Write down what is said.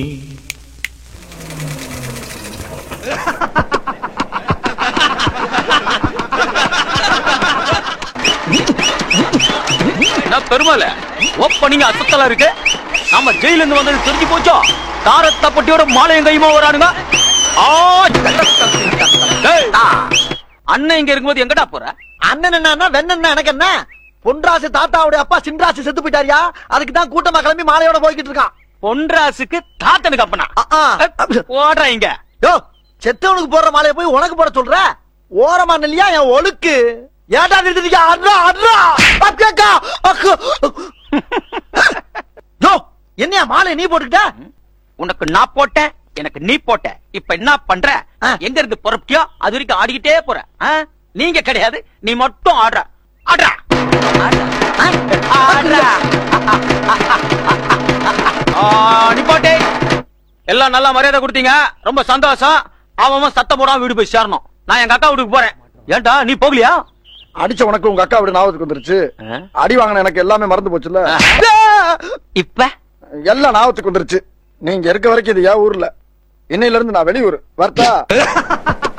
என்ன பெருமாள் ஓப்பனிங் அசத்தலா இருக்கு நம்ம ஜெயில இருந்து வந்தது தெரிஞ்சு போச்சோ தாரத்தப்பட்டியோட மாலையும் கையுமா வரானுங்க ஆ, டேய், அண்ணன் இங்க இருக்கும்போது எங்கடா போற அண்ணன் என்ன வெண்ணன் எனக்கு என்ன பொன்ராசு தாத்தாவுடைய அப்பா சின்ராசு செத்து போயிட்டாரியா அதுக்கு தான் கூட்டமா கிளம்பி மாலையோட போய்கிட்டு இருக்கான் பொன்ராசுக்கு தாத்தனுக்கு அப்பனா அ, ஆ. போடுறா இங்க யோ செத்தவனுக்கு போடுற மாலையை போய் உனக்கு போட சொல்ற ஓரமா இல்லையா என் ஒழுக்கு ஏடா நிறுத்திக்க அட்ரா அட்ரா அக்கா அக்கு யோ என்னையா மாலை நீ போட்டுக்கிட்ட உனக்கு நான் போட்டேன் எனக்கு நீ போட்ட இப்ப என்ன பண்ற ஆ. எங்க இருந்து பொறப்பியோ அது வரைக்கும் ஆடிக்கிட்டே போற ஆ? நீங்க கிடையாது நீ மட்டும் ஆடுற ஆடுறா ஆடுறா ஆ, நீ போட்டே எல்லாம் நல்லா மரியாதை கொடுத்தீங்க ரொம்ப சந்தோஷம் அவன் அவன் சத்தம் போடாம வீடு போய் சேரணும் நான் எங்க அக்கா வீட்டுக்கு போறேன் ஏன்டா நீ போகலையா அடிச்ச உனக்கு உங்க அக்கா அப்படி ஞாபகத்துக்கு வந்துருச்சு ஆ? அடி வாங்கின எனக்கு எல்லாமே மறந்து போச்சுல்ல இப்ப எல்லாம் ஞாபகத்துக்கு வந்துருச்சு நீங்க இருக்க வரைக்கும் இது ஏன் ஊர்ல இன்னையில இருந்து நான் வெளியூர் வரட்டா